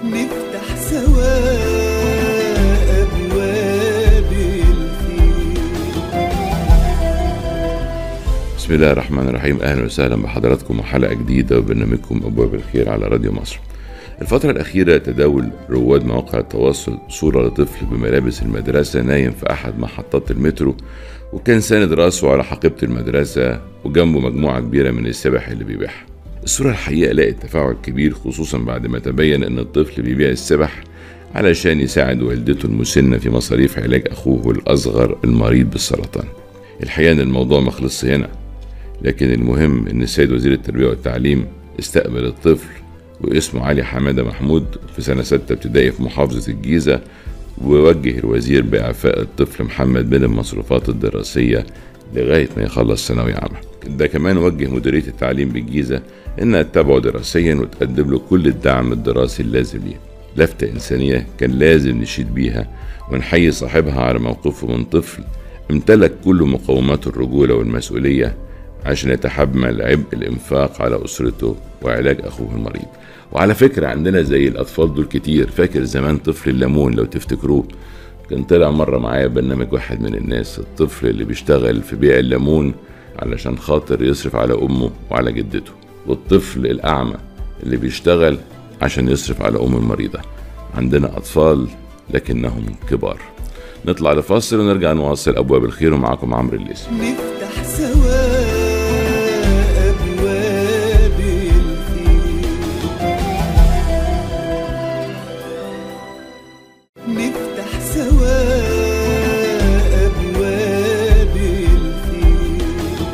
نفتح سوا أبواب الخير بسم الله الرحمن الرحيم اهلا وسهلا بحضراتكم وحلقه جديده وبرنامجكم ابواب الخير على راديو مصر. الفترة الأخيرة تداول رواد مواقع التواصل صورة لطفل بملابس المدرسة نايم في أحد محطات المترو وكان ساند راسه على حقيبة المدرسة وجنبه مجموعة كبيرة من السبح اللي بيبيعها. الصورة الحقيقة لقت تفاعل كبير خصوصا بعد ما تبين إن الطفل بيبيع السبح علشان يساعد والدته المسنة في مصاريف علاج أخوه الأصغر المريض بالسرطان. الحقيقة إن الموضوع ما خلصش هنا لكن المهم ان السيد وزير التربيه والتعليم استقبل الطفل واسمه علي حماده محمود في سنه سته ابتدائي في محافظه الجيزه ووجه الوزير باعفاء الطفل محمد من المصروفات الدراسيه لغايه ما يخلص ثانويه عامه. ده كمان وجه مديريه التعليم بالجيزه انها تتابعه دراسيا وتقدم له كل الدعم الدراسي اللازم ليه. لفته انسانيه كان لازم نشيد بيها ونحيي صاحبها على موقفه من طفل امتلك كل مقومات الرجوله والمسؤوليه عشان يتحمل عبء الإنفاق على أسرته وعلاج أخوه المريض وعلى فكرة عندنا زي الأطفال دول كتير فاكر زمان طفل الليمون لو تفتكروه كان طلع مرة معايا برنامج واحد من الناس الطفل اللي بيشتغل في بيع الليمون علشان خاطر يصرف على أمه وعلى جدته والطفل الأعمى اللي بيشتغل عشان يصرف على أمه المريضة عندنا أطفال لكنهم كبار نطلع لفاصل ونرجع نواصل أبواب الخير ومعاكم عمرو الليثي نفتح سوا أبواب الخير نفتح سوا أبواب الخير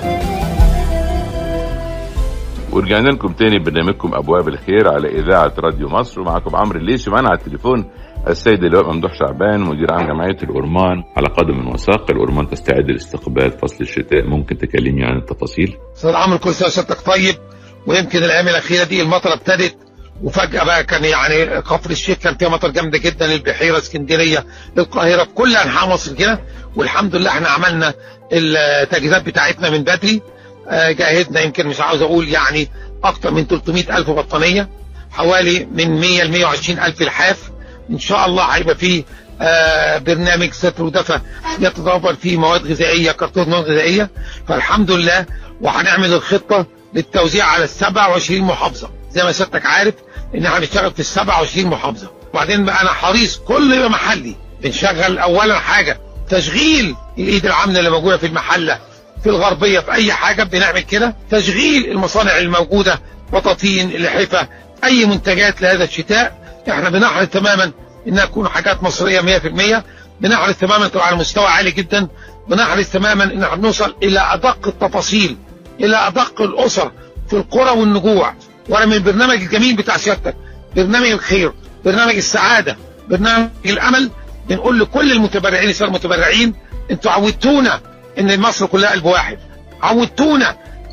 ورجعنا لكم تاني برنامجكم ابواب الخير على اذاعه راديو مصر ومعكم عمرو الليثي معانا على التليفون السيد اللواء ممدوح شعبان مدير عام جمعيه الأورمان على قدم وساق الأورمان تستعد لاستقبال فصل الشتاء ممكن تكلمني عن التفاصيل استاذ عمرو كل سنه وسيادتك طيب ويمكن الايام الاخيره دي المطره ابتدت وفجاه بقى كان يعني كفر الشيخ كان فيها مطر جامده جدا البحيره اسكندريه القاهره في كل انحاء مصر كده والحمد لله احنا عملنا التجهيزات بتاعتنا من بدري آه، جهزنا يمكن مش عاوز اقول يعني اكتر من 300 الف بطانيه حوالي من 100 ل 120 الف لحاف ان شاء الله هيبقى فيه آه، برنامج ستر ودفع يتضافر فيه مواد غذائيه كرتون مواد غذائيه فالحمد لله وهنعمل الخطه للتوزيع على ال 27 محافظه زي ما سيادتك عارف ان احنا بنشتغل في ال 27 محافظه وبعدين بقى انا حريص كل يبقى محلي بنشغل اولا حاجه تشغيل الايد العامله اللي موجوده في المحله في الغربيه في اي حاجه بنعمل كده تشغيل المصانع الموجوده بطاطين اللحفه اي منتجات لهذا الشتاء احنا بنحرص تماما انها تكون حاجات مصريه 100% بنحرص تماما تبقى على مستوى عالي جدا بنحرص تماما ان احنا نوصل الى ادق التفاصيل الى ادق الاسر في القرى والنجوع وانا من البرنامج الجميل بتاع سيادتك برنامج الخير برنامج السعاده برنامج الامل بنقول لكل المتبرعين الساده المتبرعين انتوا عودتونا ان مصر كلها قلب واحد عودتونا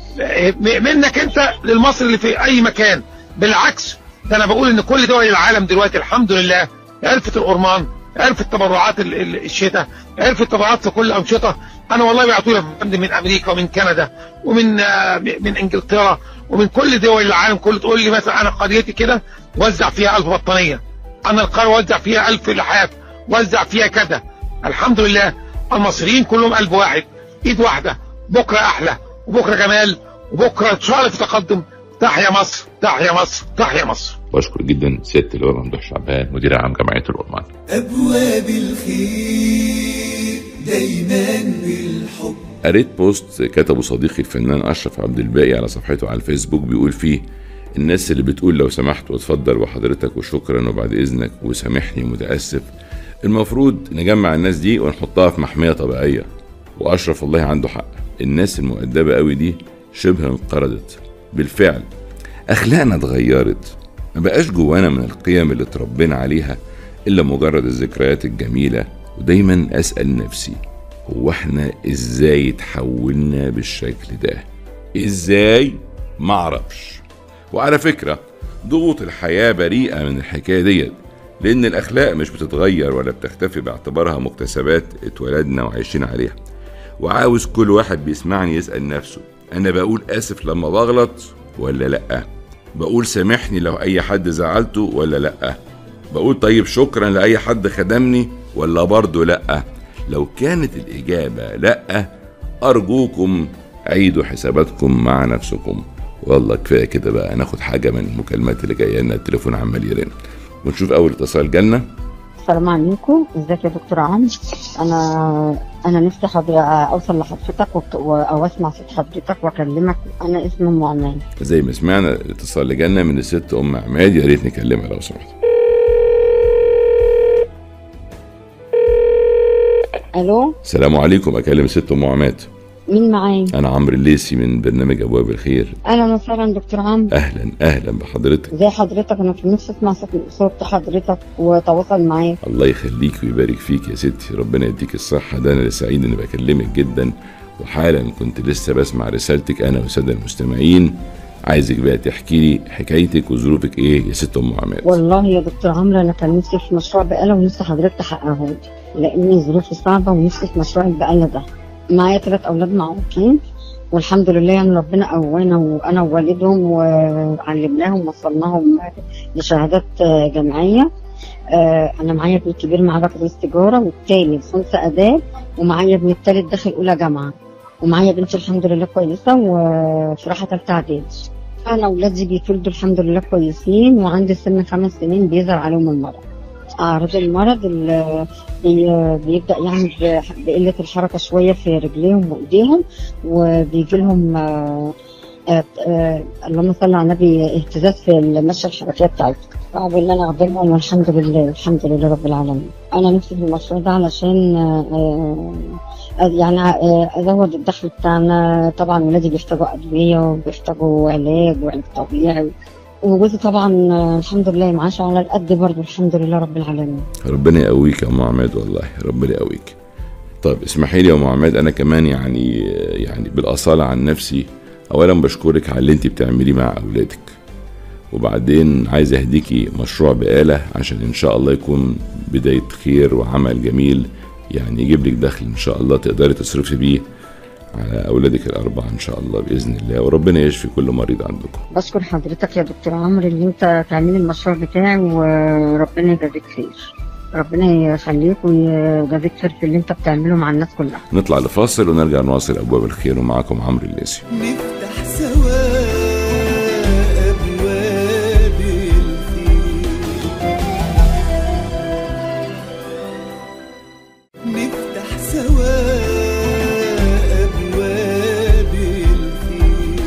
منك انت للمصر اللي في اي مكان بالعكس ده انا بقول ان كل دول العالم دلوقتي الحمد لله عرفت الأورمان عرفت تبرعات ال- ال- الشتاء عرفت تبرعات في كل الأنشطة أنا والله بيعطوا لي من أمريكا ومن كندا ومن آه، من إنجلترا ومن كل دول العالم كله تقول لي مثلا أنا قريتي كده وزع فيها 1000 بطانية أنا القرية وزع فيها 1000 لحاف وزع فيها كذا الحمد لله المصريين كلهم قلب واحد إيد واحدة بكرة أحلى وبكرة جمال وبكرة إن شاء الله في تقدم تحيا مصر تحيا مصر تحيا مصر بشكر جدا سياده اللواء ممدوح شعبان مدير عام جمعيه الأورمان أبواب الخير دايما بالحب قريت بوست كتبه صديقي الفنان اشرف عبد الباقي على صفحته على الفيسبوك بيقول فيه الناس اللي بتقول لو سمحت واتفضل وحضرتك وشكرا وبعد اذنك وسامحني متاسف المفروض نجمع الناس دي ونحطها في محميه طبيعيه واشرف والله عنده حق الناس المؤدبه قوي دي شبه انقرضت بالفعل اخلاقنا اتغيرت ما بقاش جوانا من القيم اللي اتربينا عليها الا مجرد الذكريات الجميله ودايما اسال نفسي هو احنا ازاي اتحولنا بالشكل ده ازاي معرفش وعلى فكرة ضغوط الحياة بريئة من الحكاية ديت لأن الأخلاق مش بتتغير ولا بتختفي باعتبارها مكتسبات اتولدنا وعايشين عليها وعاوز كل واحد بيسمعني يسأل نفسه أنا بقول آسف لما بغلط ولا لأ بقول سامحني لو أي حد زعلته ولا لأ بقول طيب شكرا لاي حد خدمني ولا برضه لا لو كانت الاجابه لا ارجوكم عيدوا حساباتكم مع نفسكم والله كفايه كده بقى ناخد حاجه من المكالمات اللي جايه لنا التليفون عمال يرن ونشوف اول اتصال جالنا السلام عليكم ازيك يا دكتور عمرو انا انا نفسي حضر... اوصل لحضرتك وك... و... او اسمع صوت حضرتك واكلمك انا اسمي ام عمان زي ما سمعنا الاتصال اللي جالنا من الست ام عماد يا ريت نكلمها لو سمحت الو السلام عليكم اكلم الست ام عماد مين معايا انا عمرو الليسي من برنامج ابواب الخير اهلا وسهلا دكتور عمرو اهلا اهلا بحضرتك ازي حضرتك انا في نفسي اسمع صوت صوت حضرتك واتواصل معاك الله يخليك ويبارك فيك يا ستي ربنا يديك الصحة ده أنا اللي سعيد إني بكلمك جدا وحالا كنت لسه بسمع رسالتك أنا والسادة المستمعين عايزك بقى تحكي لي حكايتك وظروفك إيه يا ست أم عماد والله يا دكتور عمرو انا كان نفسي في مشروع بقاله ونفسي حضرتك تحققه لي لان ظروفي صعبه ونفسي في مشروع البقاله ده معايا ثلاث اولاد معوقين والحمد لله يعني ربنا قوانا وانا ووالدهم وعلمناهم وصلناهم لشهادات آه، جامعيه آه، انا معايا ابني الكبير معاه بكالوريوس تجاره والتاني خمسه اداب ومعايا ابني التالت داخل اولى جامعه ومعايا بنتي الحمد لله كويسه وفي راحه ثالثه اعدادي انا اولادي بيتولدوا الحمد لله كويسين وعندي سن خمس سنين بيظهر عليهم المرض اعراض المرض ال- بي- بيبدا يعني ب- بقله الحركه شويه في رجليهم وايديهم وبيجي لهم آه، آه، آه، اللهم صل على النبي اهتزاز في المشيه الحركيه بتاعتهم صعب ان انا اخدمهم والحمد لله الحمد لله رب العالمين انا نفسي في المشروع ده علشان آه، آه، يعني آه، ازود الدخل بتاعنا طبعا ولادي بيحتاجوا ادويه وبيحتاجوا علاج وعلاج طبيعي وجوزي طبعا آه، الحمد لله معاش على القد برضه الحمد لله رب العالمين ربنا يقويك يا أم عماد والله ربنا يقويك طيب اسمحي لي يا أم عماد أنا كمان يعني يعني بالأصالة عن نفسي أولا بشكرك على اللي أنت بتعمليه مع أولادك وبعدين عايز أهديكي مشروع بقالة عشان إن شاء الله يكون بداية خير وعمل جميل يعني يجيب لك دخل إن شاء الله تقدري تصرفي بيه على أولادك الأربعة إن شاء الله بإذن الله وربنا يشفي كل مريض عندكم بشكر حضرتك يا دكتور عمرو اللي انت تعمل المشروع بتاعي وربنا يجازيك خير ربنا يخليك ويجازيك خير في اللي انت بتعمله مع الناس كلها نطلع لفاصل ونرجع نواصل أبواب الخير ومعكم عمرو الليسي نفتح سوا أبواب الخير نفتح سوا أبواب الخير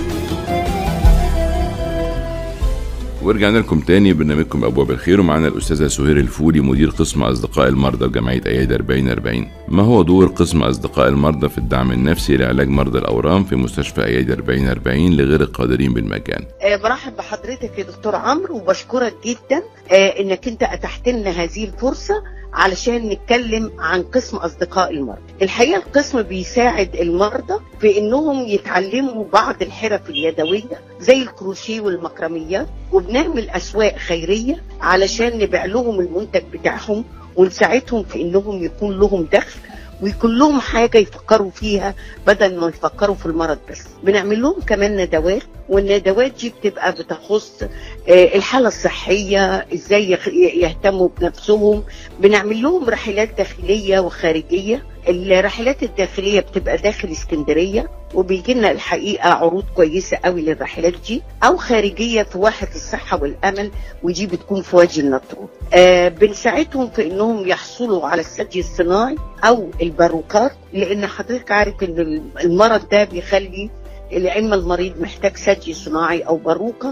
ورجعنا لكم تاني برنامجكم ابواب الخير ومعانا الاستاذه سهير الفولي مدير قسم اصدقاء المرضى بجمعيه اياد 4040 ما هو دور قسم اصدقاء المرضى في الدعم النفسي لعلاج مرضى الاورام في مستشفى اياد 4040 لغير القادرين بالمجان آه، برحب بحضرتك يا دكتور عمرو وبشكرك جدا آه، انك انت اتحت لنا هذه الفرصه علشان نتكلم عن قسم اصدقاء المرضى. الحقيقه القسم بيساعد المرضى في انهم يتعلموا بعض الحرف اليدويه زي الكروشيه والمكرميات وبنعمل اسواق خيريه علشان نبيع لهم المنتج بتاعهم ونساعدهم في انهم يكون لهم دخل ويكون لهم حاجه يفكروا فيها بدل ما يفكروا في المرض بس. بنعمل لهم كمان ندوات والندوات دي بتبقى بتخص آه، الحالة الصحية ازاي يخ- يهتموا بنفسهم بنعمل لهم رحلات داخلية وخارجية الرحلات الداخلية بتبقى داخل اسكندرية وبيجي لنا الحقيقة عروض كويسة قوي للرحلات دي أو خارجية في واحة الصحة والأمل ودي بتكون في وادي النطرون آه بنساعدهم في إنهم يحصلوا على الثدي الصناعي أو الباروكات لأن حضرتك عارف إن المرض ده بيخلي يا إما المريض محتاج ثدي صناعي أو باروكة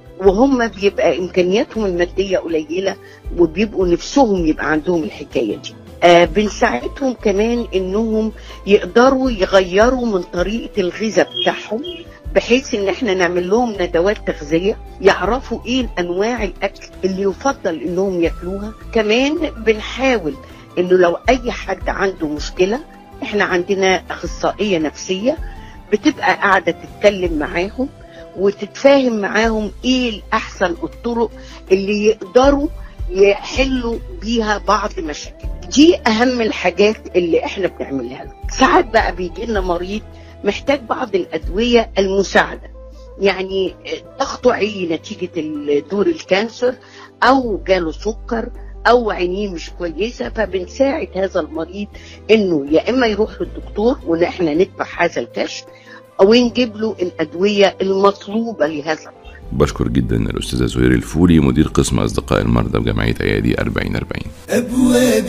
وهم بيبقى امكانياتهم الماديه قليله وبيبقوا نفسهم يبقى عندهم الحكايه دي آه بنساعدهم كمان انهم يقدروا يغيروا من طريقه الغذاء بتاعهم بحيث ان احنا نعمل لهم ندوات تغذيه يعرفوا ايه انواع الاكل اللي يفضل انهم ياكلوها كمان بنحاول انه لو اي حد عنده مشكله احنا عندنا اخصائيه نفسيه بتبقى قاعده تتكلم معاهم وتتفاهم معاهم ايه الاحسن الطرق اللي يقدروا يحلوا بيها بعض مشاكل دي اهم الحاجات اللي احنا بنعملها لهم ساعات بقى بيجي لنا مريض محتاج بعض الادويه المساعده يعني ضغطه عالي نتيجة دور الكانسر أو جاله سكر أو عينيه مش كويسة فبنساعد هذا المريض إنه يا إما يروح للدكتور وإن إحنا ندفع هذا الكشف أو نجيب له الأدوية المطلوبة لهذا بشكر جدا الأستاذة زهير الفولي مدير قسم أصدقاء المرضى بجمعية أيادي 4040 أبواب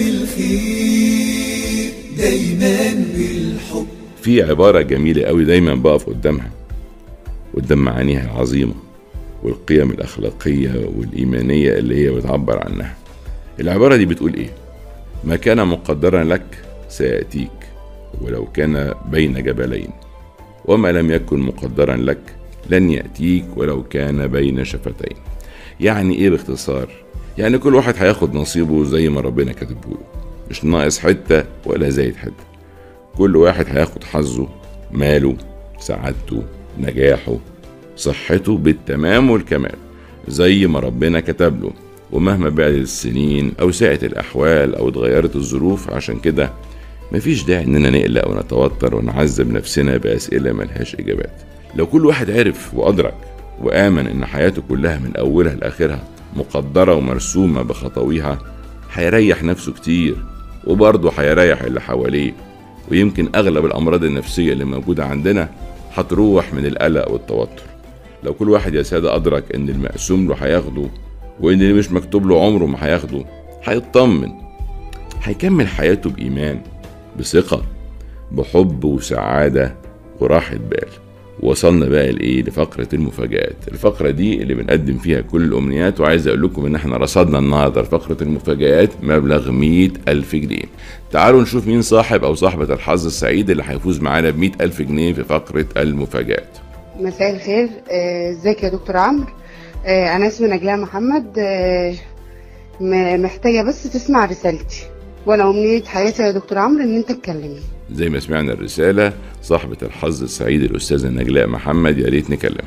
الخير دايما بالحب في عبارة جميلة قوي دايما بقف قدامها قدام معانيها العظيمة والقيم الأخلاقية والإيمانية اللي هي بتعبر عنها العبارة دي بتقول إيه ما كان مقدرا لك سيأتيك ولو كان بين جبلين وما لم يكن مقدرا لك لن يأتيك ولو كان بين شفتين يعني إيه باختصار يعني كل واحد هياخد نصيبه زي ما ربنا كاتبه له مش ناقص حتة ولا زايد حتة كل واحد هياخد حظه ماله سعادته نجاحه صحته بالتمام والكمال زي ما ربنا كتب له ومهما بعدت السنين أو ساءت الأحوال أو اتغيرت الظروف عشان كده مفيش داعي إننا نقلق ونتوتر ونعذب نفسنا بأسئلة ملهاش إجابات لو كل واحد عرف وأدرك وآمن إن حياته كلها من أولها لآخرها مقدرة ومرسومة بخطويها هيريح نفسه كتير وبرضه هيريح اللي حواليه ويمكن أغلب الأمراض النفسية اللي موجودة عندنا هتروح من القلق والتوتر لو كل واحد يا سادة أدرك إن المقسوم له هياخده وإن اللي مش مكتوب له عمره ما هياخده هيطمن هيكمل حياته بإيمان بثقة بحب وسعادة وراحة بال وصلنا بقى لايه لفقره المفاجات الفقره دي اللي بنقدم فيها كل الامنيات وعايز اقول لكم ان احنا رصدنا النهارده فقره المفاجات مبلغ 100 الف جنيه تعالوا نشوف مين صاحب او صاحبه الحظ السعيد اللي هيفوز معانا ب 100 الف جنيه في فقره المفاجات مساء الخير آه، ازيك يا دكتور عمرو آه، انا اسمي نجلاء محمد آه، م- محتاجه بس تسمع رسالتي وانا امنيه حياتي يا دكتور عمرو ان انت تكلمني زي ما سمعنا الرساله صاحبه الحظ السعيد الاستاذه نجلاء محمد يا ريت نكلمها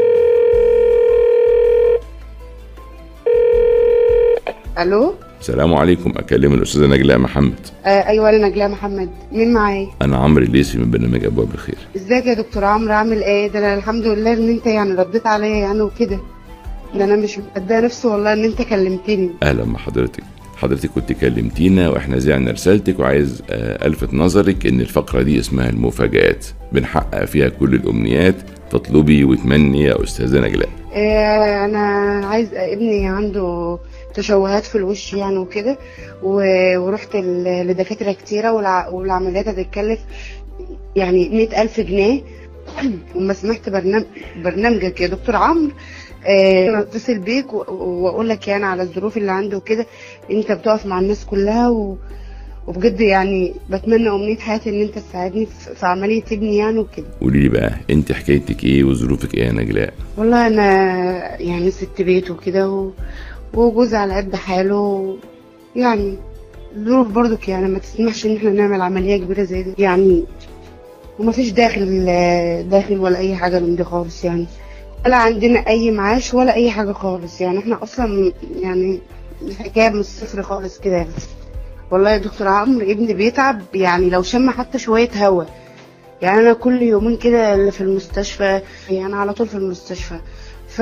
الو السلام عليكم اكلم الاستاذه نجلاء محمد آه، ايوه انا نجلاء محمد مين معايا انا عمرو الليثي من برنامج ابواب الخير ازيك يا دكتور عمرو عامل ايه ده انا الحمد لله ان انت يعني رديت عليا يعني وكده ده انا مش مصدقه نفسي والله ان انت كلمتني اهلا بحضرتك حضرتك كنت كلمتينا واحنا زعنا رسالتك وعايز آه، الفت نظرك ان الفقره دي اسمها المفاجآت بنحقق فيها كل الامنيات فاطلبي وتمني يا استاذه نجلاء آه، انا عايز ابني عنده تشوهات في الوش يعني وكده و- ورحت ل- لدكاترة كتيرة والع- والعمليات هتتكلف يعني مئة ألف جنيه وما سمعت برنامج برنامجك يا دكتور عمرو آه، أنا اتصل بيك و- واقول لك يعني على الظروف اللي عندي وكده انت بتقف مع الناس كلها و... وبجد يعني بتمنى امنيه حياتي ان انت تساعدني في في عمليه ابني يعني وكده قولي لي بقى انت حكايتك ايه وظروفك ايه يا نجلاء والله انا يعني ست بيت وكده و... وجوزي على قد حاله يعني الظروف برضك يعني ما تسمحش ان احنا نعمل عمليه كبيره زي دي يعني وما فيش داخل داخل ولا اي حاجه من دي خالص يعني ولا عندنا اي معاش ولا اي حاجه خالص يعني احنا اصلا يعني الحكايه من الصفر خالص كده يعني. والله يا دكتور عمرو ابني بيتعب يعني لو شم حتى شويه هوا يعني انا كل يومين كده اللي في المستشفى يعني على طول في المستشفى ف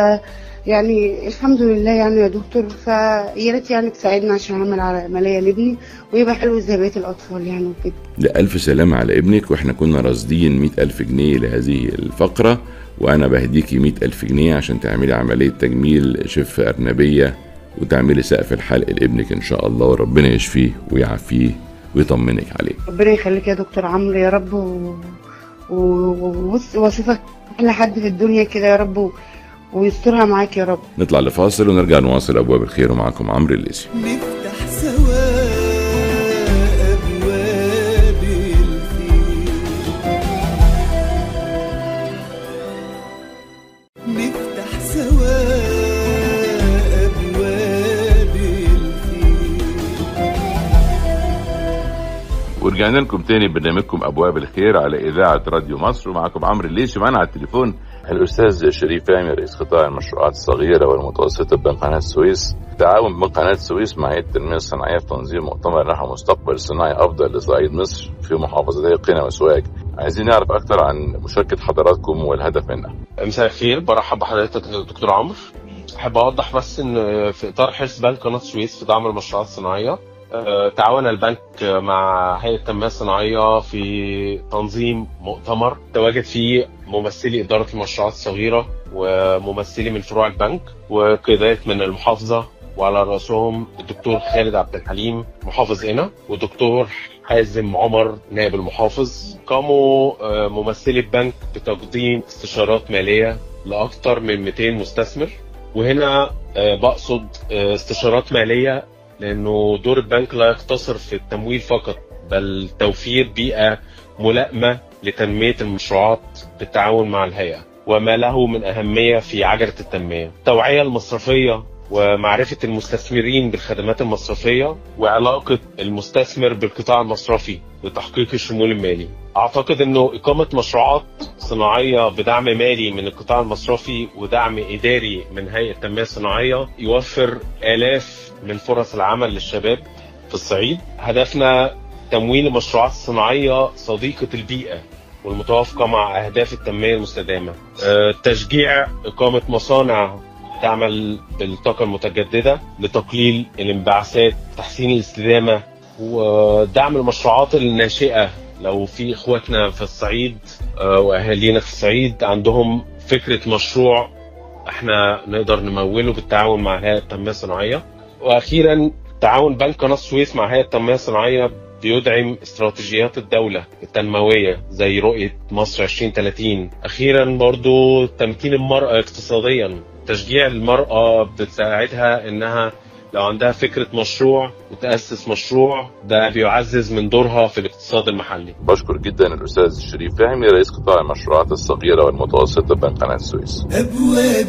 يعني الحمد لله يعني يا دكتور فيا ريت يعني تساعدنا عشان اعمل على عمليه لابني ويبقى حلو زي بقيه الاطفال يعني وكده لا ألف سلامة على ابنك وإحنا كنا راصدين مئة ألف جنيه لهذه الفقرة وأنا بهديكي مئة ألف جنيه عشان تعملي عملية تجميل شفة أرنبية وتعملي سقف الحلق لابنك إن شاء الله وربنا يشفيه ويعافيه ويطمنك عليه ربنا يخليك يا دكتور عمرو يا رب و... و... وبص واشوفك احلى حد في الدنيا كده يا رب و... ويسترها معاك يا رب نطلع لفاصل ونرجع نواصل أبواب الخير ومعكم عمرو الليثي نفتح سوا أبواب الخير نفتح سوا أبواب الخير ورجعنا لكم تاني برنامجكم ابواب الخير على اذاعه راديو مصر ومعكم عمرو الليثي معانا على التليفون الاستاذ شريف فهمي رئيس قطاع المشروعات الصغيره والمتوسطه بقناه السويس تعاون بين قناه السويس مع هيئه التنميه الصناعيه في تنظيم مؤتمر نحو مستقبل صناعي افضل لصعيد مصر في محافظتي قنا وسوهاج عايزين نعرف اكتر عن مشاركه حضراتكم والهدف منها مساء الخير برحب بحضرتك دكتور عمرو احب اوضح بس ان في اطار حرص بنك قناه السويس في دعم المشروعات الصناعيه آه، تعاون البنك مع هيئه التنميه الصناعيه في تنظيم مؤتمر تواجد فيه ممثلي اداره المشروعات الصغيره وممثلي من فروع البنك وقيادات من المحافظه وعلى راسهم الدكتور خالد عبد الحليم محافظ هنا ودكتور حازم عمر نائب المحافظ قاموا آه، ممثلي البنك بتقديم استشارات ماليه لاكثر من 200 مستثمر وهنا آه، بقصد آه، استشارات ماليه لانه دور البنك لا يقتصر في التمويل فقط بل توفير بيئه ملائمه لتنميه المشروعات بالتعاون مع الهيئه وما له من اهميه في عجله التنميه. التوعيه المصرفيه ومعرفه المستثمرين بالخدمات المصرفيه وعلاقه المستثمر بالقطاع المصرفي لتحقيق الشمول المالي. اعتقد انه اقامه مشروعات صناعيه بدعم مالي من القطاع المصرفي ودعم اداري من هيئه التنميه الصناعيه يوفر الاف من فرص العمل للشباب في الصعيد. هدفنا تمويل المشروعات الصناعيه صديقه البيئه والمتوافقه مع اهداف التنميه المستدامه. آه، تشجيع اقامه مصانع تعمل بالطاقه المتجدده لتقليل الانبعاثات، تحسين الاستدامه ودعم المشروعات الناشئه لو في اخواتنا في الصعيد آه، واهالينا في الصعيد عندهم فكره مشروع احنا نقدر نموله بالتعاون مع هيئه التنميه الصناعيه واخيرا تعاون بنك قناه السويس مع هيئه التنميه الصناعيه بيدعم استراتيجيات الدولة التنموية زي رؤية مصر 2030 أخيرا برضو تمكين المرأة اقتصاديا تشجيع المرأة بتساعدها إنها لو عندها فكرة مشروع وتأسس مشروع ده بيعزز من دورها في الاقتصاد المحلي بشكر جدا الاستاذ شريف فهمي رئيس قطاع المشروعات الصغيره والمتوسطه بنك قناه السويس أبواب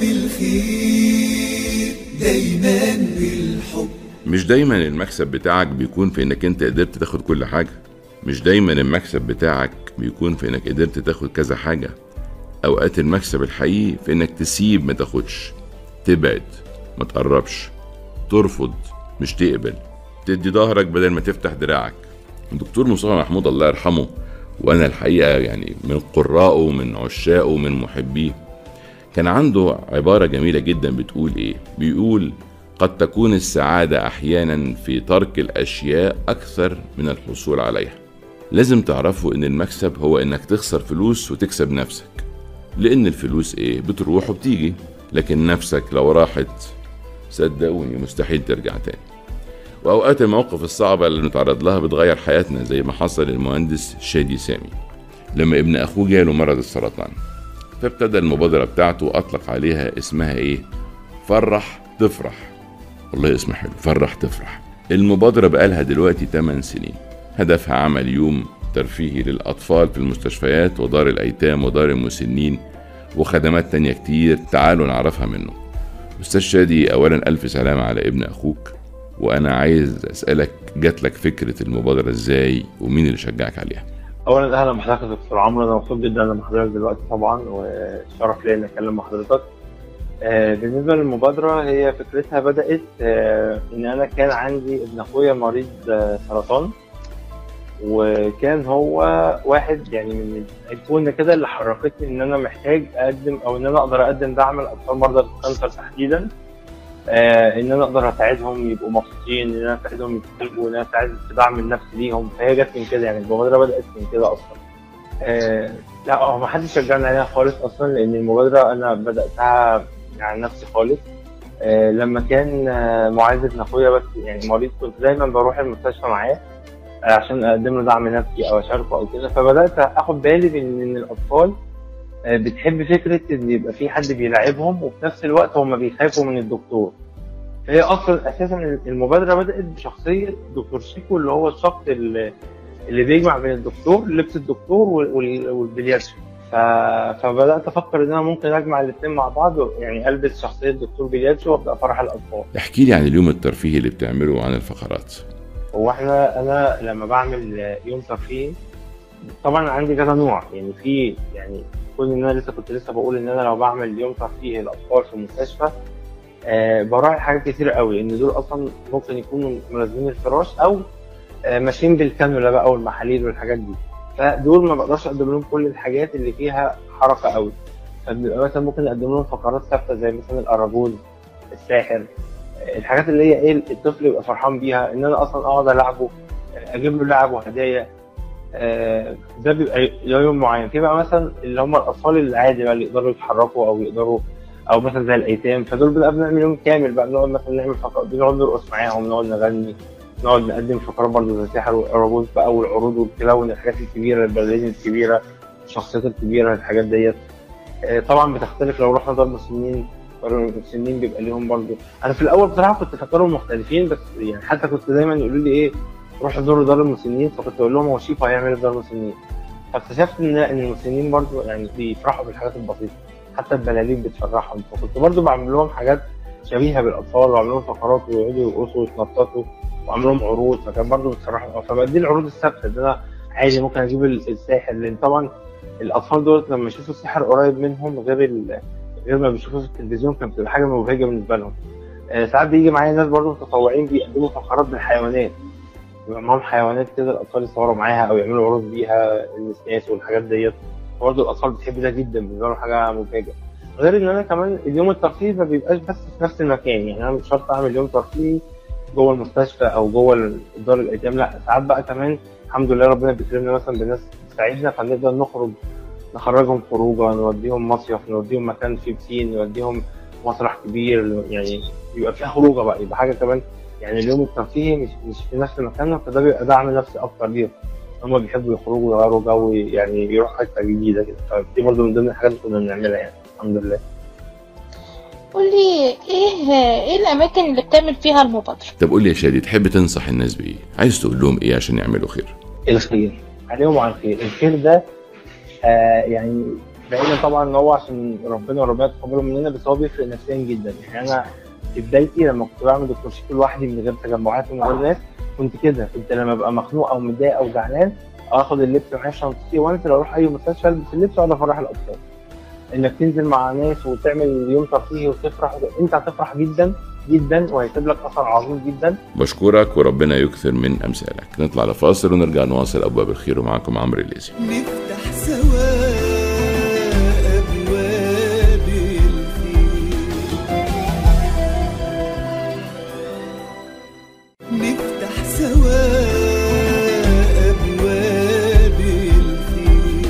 الخير دايما بالحب مش دايما المكسب بتاعك بيكون في انك انت قدرت تاخد كل حاجة مش دايما المكسب بتاعك بيكون في انك قدرت تاخد كذا حاجة اوقات المكسب الحقيقي في انك تسيب ما تاخدش تبعد ما تقربش ترفض مش تقبل تدي ظهرك بدل ما تفتح دراعك الدكتور مصطفى محمود الله يرحمه وانا الحقيقة يعني من قرائه ومن عشاقه ومن محبيه كان عنده عبارة جميلة جدا بتقول ايه بيقول قد تكون السعادة أحيانا في ترك الأشياء أكثر من الحصول عليها لازم تعرفوا إن المكسب هو إنك تخسر فلوس وتكسب نفسك لأن الفلوس إيه بتروح وبتيجي لكن نفسك لو راحت صدقوني مستحيل ترجع تاني وأوقات المواقف الصعبة اللي نتعرض لها بتغير حياتنا زي ما حصل للمهندس شادي سامي لما ابن أخوه جاله مرض السرطان فابتدى المبادرة بتاعته أطلق عليها اسمها إيه فرح تفرح والله اسم حلو فرح تفرح المبادرة بقالها دلوقتي 8 سنين هدفها عمل يوم ترفيهي للأطفال في المستشفيات ودار الأيتام ودار المسنين وخدمات تانية كتير تعالوا نعرفها منه أستاذ شادي أولا ألف سلامة على ابن أخوك وأنا عايز أسألك جات لك فكرة المبادرة إزاي ومين اللي شجعك عليها اولا اهلا بحضرتك يا دكتور عمرو انا مبسوط جدا ان حضرتك دلوقتي طبعا وشرف ليا اني اتكلم مع حضرتك آه، بالنسبه للمبادره هي فكرتها بدات آه، ان انا كان عندي ابن اخويا مريض آه، سرطان وكان هو واحد يعني من الايقونه كده اللي حركتني ان انا محتاج اقدم او ان انا اقدر اقدم دعم لاطفال مرضى الكانسر تحديدا آه ان انا اقدر اساعدهم يبقوا مبسوطين ان انا اساعدهم يتقلقوا ان انا اساعد في دعم النفسي ليهم فهي جت من كده يعني المبادره بدات من كده اصلا آه لا هو ما حدش شجعني عليها خالص اصلا لان المبادره انا بداتها عن نفسي خالص آه لما كان آه معاذ ابن اخويا بس يعني مريض كنت دايما بروح المستشفى معاه آه عشان اقدم له دعم نفسي او اشاركه او كده فبدات اخد بالي من ان الاطفال آه، بتحب فكره ان يبقى في حد بيلاعبهم وفي نفس الوقت هم بيخافوا من الدكتور هي اصلا اساسا المبادره بدات بشخصيه دكتور شيكو اللي هو الشخص اللي, اللي بيجمع بين الدكتور لبس الدكتور وال- وال- والبلياتشو ف... فبدات افكر ان انا ممكن اجمع الاثنين مع بعض يعني البس شخصيه دكتور بلياتشو وابدا افرح الاطفال احكي لي عن اليوم الترفيهي اللي بتعمله عن الفقرات هو احنا انا لما بعمل يوم ترفيهي طبعا عندي كذا نوع يعني في يعني كون ان انا لسه كنت لسه بقول ان انا لو بعمل يوم ترفيهي للاطفال في المستشفى آه براعي حاجات كتير قوي ان دول اصلا ممكن يكونوا ملازمين الفراش او آه ماشيين بالكانولا بقى والمحاليل والحاجات دي فدول ما بقدرش اقدم لهم كل الحاجات اللي فيها حركه قوي فبنبقى مثلا ممكن اقدم لهم فقرات ثابته زي مثلا الاراجوز الساحر الحاجات اللي هي ايه الطفل يبقى فرحان بيها ان انا اصلا اقعد العبه اجيب له لعب وهدايا آه، ده بيبقى يوم معين في بقى مثلا اللي هم الاطفال العادي بقى اللي يقدروا يتحركوا او يقدروا او مثلا زي الايتام فدول بقى بنعمل يوم كامل بقى بنقعد مثلا نعمل فقرات بنقعد نرقص معاهم نقعد نغني نقعد نقدم فقرات برضه زي سحر والعروض بقى والعروض والكلاون الحاجات الكبيره البلالين الكبيره الشخصيات الكبيره الحاجات ديت آه، طبعا بتختلف لو رحنا دار مسنين دار المسنين بيبقى ليهم برضه انا في الاول بصراحه كنت فاكرهم مختلفين بس يعني حتى كنت دايما يقولوا لي ايه روح زوروا دار المسنين فكنت اقول لهم هو شيفا هيعمل ايه في دار المسنين فاكتشفت ان ان المسنين برضه يعني بيفرحوا بالحاجات البسيطه حتى البلالين بتفرحهم فكنت برضه بعمل لهم حاجات شبيهه بالاطفال وعمل لهم فقرات ويقعدوا يرقصوا ويتنططوا وعمل لهم عروض فكان برضه بتفرحهم فبدي العروض الثابته ان انا عادي ممكن اجيب ال- الساحر لان طبعا الاطفال دول لما يشوفوا السحر قريب منهم غير ال... غير ما بيشوفوه في التلفزيون كانت بتبقى حاجه مبهجه بالنسبه لهم آه، ساعات بيجي معايا ناس برضه متطوعين بيقدموا فقرات بالحيوانات يبقى معاهم حيوانات كده الاطفال يصوروا معاها او يعملوا عروض بيها النسناس والحاجات ديت برضه الاطفال بتحب ده جدا بالنسبه لهم حاجه مبهجه غير ان انا كمان اليوم الترفيهي ما بيبقاش بس في نفس المكان يعني انا مش شرط اعمل يوم ترفيهي جوه المستشفى او جوه دار الايتام لا ساعات بقى كمان الحمد لله ربنا بيكرمنا مثلا بناس تساعدنا فنقدر نخرج نخرجهم خروجه نوديهم مصيف نوديهم مكان فيه بسين نوديهم مسرح كبير يعني يبقى فيها خروجه بقى يبقى حاجه كمان يعني اليوم الترفيهي مش مش في نفس مكاننا فده بيبقى دعم نفسي اكتر ليهم هم بيحبوا يخرجوا ويغيروا جو يعني يروحوا حته جديده كده فدي برضه من ضمن الحاجات اللي كنا بنعملها يعني الحمد لله قولي ايه ايه الاماكن اللي بتعمل فيها المبادرة طب قول لي يا شادي تحب تنصح الناس بايه عايز تقول لهم ايه عشان يعملوا خير الخير عليهم على الخير الخير ده آه يعني بعيدا طبعا ان هو عشان ربنا وربنا يتقبله مننا بس هو بيفرق نفسيا جدا يعني انا في بدايتي لما كنت بعمل دكتور شيك لوحدي من غير تجمعات ومن غير ناس كنت كده كنت لما ابقى مخنوق او متضايق او زعلان اخد اللبس معايا في شنطتي وانزل اروح اي مستشفى البس اللبس واقعد افرح الاطفال انك تنزل مع ناس وتعمل يوم ترفيهي وتفرح انت هتفرح جدا جدا وهيسيب لك اثر عظيم جدا بشكرك وربنا يكثر من امثالك نطلع لفاصل ونرجع نواصل ابواب الخير ومعكم عمرو الليثي نفتح سوا أبواب الخير نفتح سوا أبواب الخير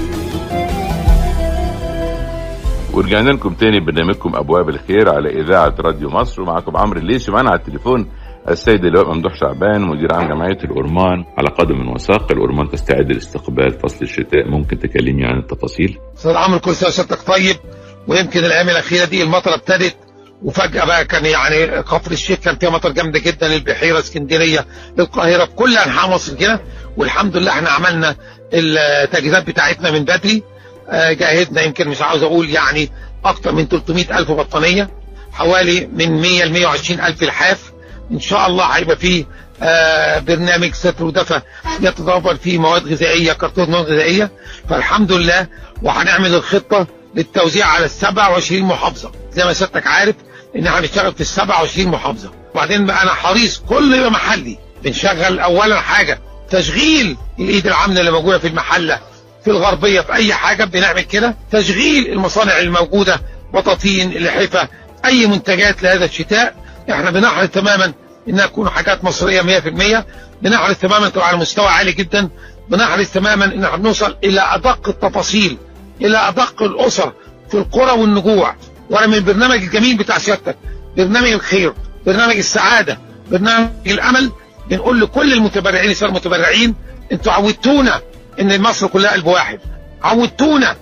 ورجعنا لكم تاني برنامجكم ابواب الخير على اذاعه راديو مصر ومعكم عمرو الليثي معانا على التليفون السيد اللواء ممدوح شعبان مدير عام جمعيه الأورمان على قدم وساق الأورمان تستعد لاستقبال فصل الشتاء ممكن تكلمني عن التفاصيل استاذ عمرو كل سنه وسيادتك طيب ويمكن الايام الاخيره دي المطره ابتدت وفجاه بقى كان يعني كفر الشيخ كان فيها مطر جامده جدا البحيره اسكندريه القاهره في كل انحاء مصر كده والحمد لله احنا عملنا التجهيزات بتاعتنا من بدري آه، جهزنا يمكن مش عاوز اقول يعني اكتر من 300 الف بطانيه حوالي من 100 ل 120 الف لحاف ان شاء الله هيبقى فيه آه، برنامج ستر ودفى يتضافر فيه مواد غذائيه كرتون مواد غذائيه فالحمد لله وهنعمل الخطه للتوزيع على ال 27 محافظه زي ما سيادتك عارف ان احنا هنشتغل في ال 27 محافظه وبعدين بقى انا حريص كل يوم محلي بنشغل اولا حاجه تشغيل الايد العامله اللي موجوده في المحله في الغربيه في اي حاجه بنعمل كده تشغيل المصانع الموجوده بطاطين لحفه اي منتجات لهذا الشتاء احنا بنحرص تماما انها تكون حاجات مصريه 100% بنحرص تماما تبقى على مستوى عالي جدا بنحرص تماما ان احنا نوصل الى ادق التفاصيل الى ادق الاسر في القرى والنجوع وانا من البرنامج الجميل بتاع سيادتك برنامج الخير برنامج السعاده برنامج الامل بنقول لكل المتبرعين الساده المتبرعين انتوا عودتونا ان مصر كلها قلب واحد عودتونا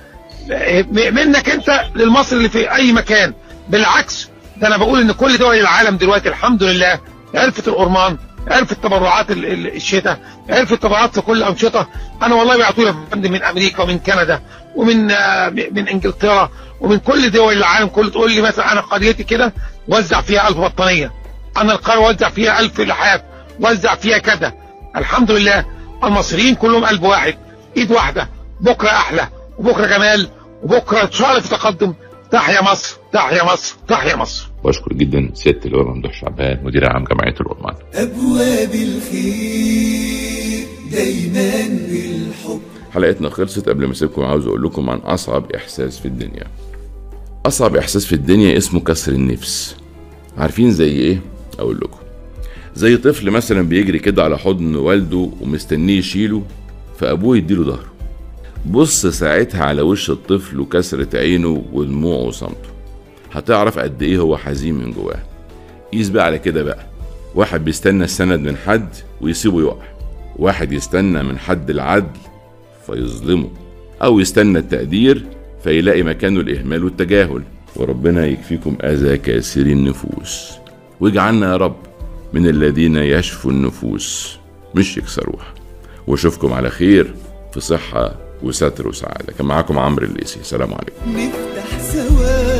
منك انت للمصري اللي في اي مكان بالعكس ده انا بقول ان كل دول العالم دلوقتي الحمد لله عرفت الأورمان عرفت تبرعات ال- ال- الشتاء عرفت تبرعات في كل الأنشطة أنا والله بيعطوني فند من أمريكا ومن كندا ومن آه، من إنجلترا ومن كل دول العالم كله تقول لي مثلا أنا قريتي كده وزع فيها ألف بطانية أنا القرية وزع فيها ألف لحاف وزع فيها كذا الحمد لله المصريين كلهم قلب واحد إيد واحدة بكرة أحلى وبكرة جمال وبكرة إن شاء الله في تقدم تحيا مصر تحيا مصر تحيا مصر بشكر جدا سياده اللواء ممدوح شعبان مدير عام جمعيه الأورمان أبواب الخير دايما بالحب حلقتنا خلصت قبل ما اسيبكم عاوز اقول لكم عن اصعب احساس في الدنيا اصعب احساس في الدنيا اسمه كسر النفس عارفين زي ايه اقول لكم زي طفل مثلا بيجري كده على حضن والده ومستنيه يشيله فابوه يديله ظهره بص ساعتها على وش الطفل وكسرة عينه ودموعه وصمته هتعرف قد ايه هو حزين من جواه قيس بقى على كده بقى واحد بيستنى السند من حد ويسيبه يقع واحد يستنى من حد العدل فيظلمه او يستنى التقدير فيلاقي مكانه الاهمال والتجاهل وربنا يكفيكم اذى كاسري النفوس واجعلنا يا رب من الذين يشفوا النفوس مش يكسروها واشوفكم على خير في صحه وستر وسعاده كان معاكم عمرو الليسي سلام عليكم نفتح سوا